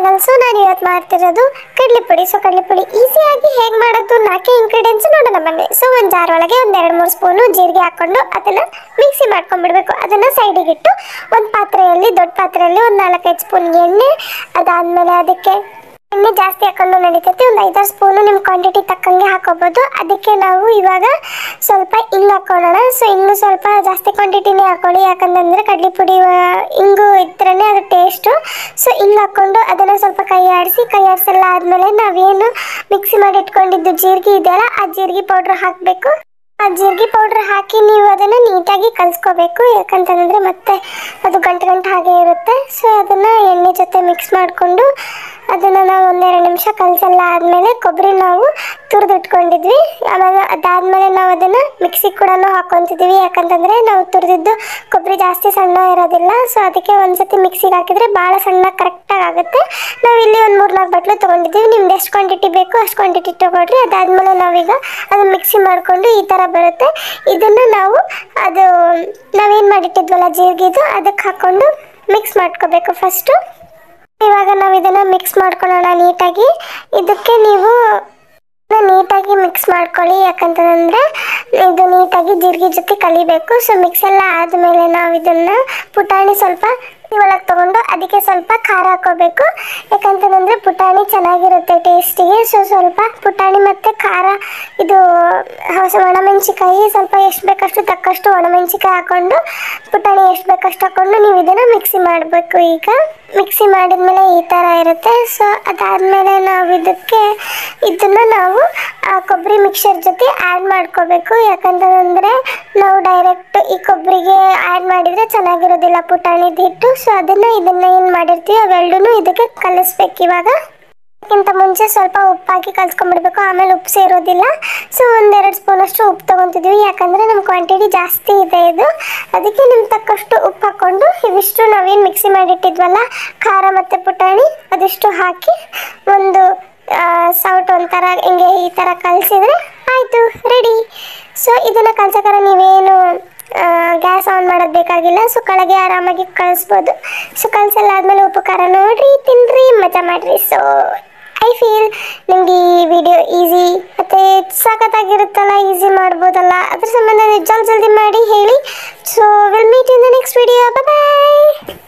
channel so ನಾನು ಇವತ್ತು ಮಾಡ್ತಿರೋದು ಕಡಲೆ ಪುಡಿ ಸೊ ಕಡಲೆ ಪುಡಿ ಈಸಿಯಾಗಿ ಹೇಗೆ ಮಾಡೋದು ನಾಲ್ಕೇ ಇಂಗ್ರೀಡಿಯೆಂಟ್ಸ್ ನೋಡೋಣ ಬನ್ನಿ ಸೊ ಒಂದು ಜಾರ್ ಒಳಗೆ ಒಂದು ಎರಡು ಮೂರು ಸ್ಪೂನು ಜೀರಿಗೆ ಹಾಕ್ಕೊಂಡು ಅದನ್ನು ಮಿಕ್ಸಿ ಮಾಡ್ಕೊಂಡ್ಬಿಡ್ಬೇಕು ಅದನ್ನು ಸೈಡಿಗೆ ಇಟ್ಟು ಒಂದು ಪಾತ್ರೆಯಲ್ಲಿ ದೊಡ್ಡ ಪಾತ್ರೆಯಲ್ಲಿ ಒಂದು ನಾಲ್ಕೈದು ಸ್ಪೂನ್ ಎಣ್ಣೆ ಅದಾದಮೇಲೆ ಅದಕ್ಕೆ ಎಣ್ಣೆ ಜಾಸ್ತಿ ಹಾಕೊಂಡು ನಡೀತೈತಿ ಒಂದು ಐದಾರು ಸ್ಪೂನು ನಿಮ್ಮ ಕ್ವಾಂಟಿಟಿ ತಕ್ಕಂಗೆ ಹಾಕೋಬೋದು ಅದಕ್ಕೆ ನಾವು ಇವಾಗ ಸ್ವಲ್ಪ ಹಿಂಗೆ ಹಾಕೊಳ್ಳೋಣ ಸೊ ಹಿಂಗು ಸ್ವಲ್ಪ ಜಾಸ್ತಿ ಕ್ವಾಂಟಿಟಿನೇ ಹಾಕೊಳ್ಳಿ ಯಾಕಂತಂದರೆ ಕಡಲೆ ಪುಡಿ ಆ, ಹಿಂಗು ಇದ್ರೇ ಅದು ಟೇಸ್ಟು ಸೊ ಹಿಂಗೆ ಹಾಕ್ಕೊಂಡು ಅದನ್ನು ಸ್ವಲ್ಪ ಕೈ ಆಡಿಸಿ ಕೈ ಆಡಿಸೆಲ್ಲ ಆದಮೇಲೆ ನಾವೇನು ಮಿಕ್ಸಿ ಮಾಡಿ ಇಟ್ಕೊಂಡಿದ್ದು ಜೀರಿಗೆ ಇದೆಯಲ್ಲ ಆ ಜೀರಿಗೆ ಪೌಡ್ರ್ ಹಾಕಬೇಕು ಆ ಜೀರಿಗೆ ಪೌಡ್ರ್ ಹಾಕಿ ನೀವು ಅದನ್ನು ನೀಟಾಗಿ ಕಲಿಸ್ಕೋಬೇಕು ಯಾಕಂತಂದರೆ ಮತ್ತೆ ಅದು ಗಂಟು ಗಂಟು ಹಾಗೆ ಇರುತ್ತೆ ಸೊ ಅದನ್ನು ಎಣ್ಣೆ ಜೊತೆ ಮಿಕ್ಸ್ ಮಾಡಿಕೊಂಡು ಅದನ್ನು ನಾವು ಒಂದೆರಡು ನಿಮಿಷ ಕಲಸೆಲ್ಲ ಆದಮೇಲೆ ಕೊಬ್ಬರಿ ನಾವು ತುರಿದಿಟ್ಕೊಂಡಿದ್ವಿ ಆಮೇಲೆ ಅದಾದಮೇಲೆ ನಾವು ಅದನ್ನು ಮಿಕ್ಸಿಗೆ ಕೂಡ ಹಾಕ್ಕೊತಿದ್ವಿ ಯಾಕಂತಂದರೆ ನಾವು ತುರಿದಿದ್ದು ಕೊಬ್ಬರಿ ಜಾಸ್ತಿ ಸಣ್ಣ ಇರೋದಿಲ್ಲ ಸೊ ಅದಕ್ಕೆ ಒಂದ್ಸತಿ ಮಿಕ್ಸಿಗೆ ಹಾಕಿದರೆ ಭಾಳ ಸಣ್ಣ ಕರೆಕ್ಟಾಗಿ ಆಗುತ್ತೆ ನಾವು ಇಲ್ಲಿ ಒಂದು ಮೂರು ನಾಲ್ಕು ಬಟ್ಲು ತೊಗೊಂಡಿದ್ದೀವಿ ನಿಮ್ದು ಎಷ್ಟು ಕ್ವಾಂಟಿಟಿ ಬೇಕು ಅಷ್ಟು ಕ್ವಾಂಟಿಟಿ ತೊಗೊಳ್ರಿ ಅದಾದಮೇಲೆ ನಾವೀಗ ಅದನ್ನು ಮಿಕ್ಸಿ ಮಾಡಿಕೊಂಡು ಈ ಥರ ಬರುತ್ತೆ ಇದನ್ನು ನಾವು ಅದು ನಾವೇನು ಮಾಡಿಟ್ಟಿದ್ವಲ್ಲ ಜೀರಿಗೆದು ಅದಕ್ಕೆ ಹಾಕ್ಕೊಂಡು ಮಿಕ್ಸ್ ಮಾಡ್ಕೋಬೇಕು ಫಸ್ಟು ಇವಾಗ ನಾವು ಇದನ್ನು ಮಿಕ್ಸ್ ಮಾಡ್ಕೊಳ್ಳೋಣ ನೀಟಾಗಿ ಇದಕ್ಕೆ ನೀವು ಇದನ್ನ ನೀಟಾಗಿ ಮಿಕ್ಸ್ ಮಾಡ್ಕೊಳ್ಳಿ ಯಾಕಂತಂದರೆ ಇದು ನೀಟಾಗಿ ಜೀರಿಗೆ ಜೊತೆ ಕಲಿಬೇಕು ಸೊ ಮಿಕ್ಸ್ ಎಲ್ಲ ಆದಮೇಲೆ ನಾವು ಇದನ್ನು ಪುಟಾಣಿ ಸ್ವಲ್ಪ ಒಳಗೆ ತೊಗೊಂಡು ಅದಕ್ಕೆ ಸ್ವಲ್ಪ ಖಾರ ಹಾಕೋಬೇಕು ಯಾಕಂತಂದರೆ ಪುಟಾಣಿ ಚೆನ್ನಾಗಿರುತ್ತೆ ಟೇಸ್ಟಿಗೆ ಸೊ ಸ್ವಲ್ಪ ಪುಟಾಣಿ ಮತ್ತು ಖಾರ ಇದು ಹೊಸ ಒಣಮೆಣ್ಸಿಕಾಯಿ ಸ್ವಲ್ಪ ಎಷ್ಟು ಬೇಕಷ್ಟು ತಕ್ಕಷ್ಟು ಒಣಮೆಣ್ಸಿಕಾಯಿ ಹಾಕ್ಕೊಂಡು ಪುಟಾಣಿ ಎಷ್ಟು ಬೇಕಷ್ಟು ಹಾಕ್ಕೊಂಡು ನೀವು ಇದನ್ನು ಮಿಕ್ಸಿ ಮಾಡಬೇಕು ಈಗ ಮಿಕ್ಸಿ ಮಾಡಿದ್ಮೇಲೆ ಈ ಥರ ಇರುತ್ತೆ ಸೊ ಅದಾದಮೇಲೆ ನಾವು ಇದಕ್ಕೆ ಇದನ್ನು ನಾವು ಆ ಕೊಬ್ಬರಿ ಮಿಕ್ಸರ್ ಜೊತೆ ಆ್ಯಡ್ ಮಾಡ್ಕೋಬೇಕು ಯಾಕಂತಂದರೆ ನಾವು ಡೈರೆಕ್ಟ್ ಈ ಕೊಬ್ಬರಿಗೆ ಆ್ಯಡ್ ಮಾಡಿದರೆ ಚೆನ್ನಾಗಿರೋದಿಲ್ಲ ಪುಟಾಣಿದ ಹಿಟ್ಟು ಸೊ ಅದನ್ನು ಇದನ್ನು ಏನು ಮಾಡಿರ್ತೀವಿ ಅವೆರಡೂ ಇದಕ್ಕೆ ಕಲಿಸ್ಬೇಕು ಇವಾಗ ಅದಕ್ಕಿಂತ ಮುಂಚೆ ಸ್ವಲ್ಪ ಉಪ್ಪಾಕಿ ಕಲ್ಸ್ಕೊಂಡ್ಬಿಡ್ಬೇಕು ಆಮೇಲೆ ಉಪ್ಪು ಸೇರೋದಿಲ್ಲ ಸೊ ಒಂದೆರಡು ಸ್ಪೂನಷ್ಟು ಉಪ್ಪು ತೊಗೊತಿದ್ವಿ ಯಾಕಂದರೆ ನಮ್ಮ ಕ್ವಾಂಟಿಟಿ ಜಾಸ್ತಿ ಇದೆ ಇದು ಅದಕ್ಕೆ ನಿಮ್ಗೆ ತಕ್ಕಷ್ಟು ಉಪ್ಪು ಹಾಕ್ಕೊಂಡು ಇವಿಷ್ಟು ನಾವೇನು ಮಿಕ್ಸಿ ಮಾಡಿಟ್ಟಿದ್ವಲ್ಲ ಖಾರ ಮತ್ತು ಪುಟಾಣಿ ಅದಿಷ್ಟು ಹಾಕಿ ಒಂದು ಸೌಟ್ ಒಂಥರ ಹಿಂಗೆ ಈ ಥರ ಕಲಿಸಿದ್ರೆ ಆಯಿತು ರೆಡಿ ಸೊ ಇದನ್ನು ಕಲ್ಸೋಕ್ಕಾರ ನೀವೇನು ಗ್ಯಾಸ್ ಆನ್ ಮಾಡೋದು ಬೇಕಾಗಿಲ್ಲ ಸೊ ಕೆಳಗೆ ಆರಾಮಾಗಿ ಕಳಿಸ್ಬೋದು ಸೊ ಕಲ್ಸೆಲ್ಲ ಆದಮೇಲೆ ಉಪ್ಪು ಖಾರ ನೋಡ್ರಿ ತಿನ್ರಿ ಮಜಾ ಮಾಡಿರಿ ಸೊ ಐ ಫೀಲ್ ನಿಮಗೆ ಈ ವಿಡಿಯೋ ಈಸಿ ಮತ್ತು ಸಖತ್ತಾಗಿರುತ್ತಲ್ಲ ಈಸಿ ಮಾಡ್ಬೋದಲ್ಲ ಅದ್ರ ಸಂಬಂಧ ಜಲ್ದಿ ಜಲ್ದಿ ಮಾಡಿ ಹೇಳಿ so will meet in the next video bye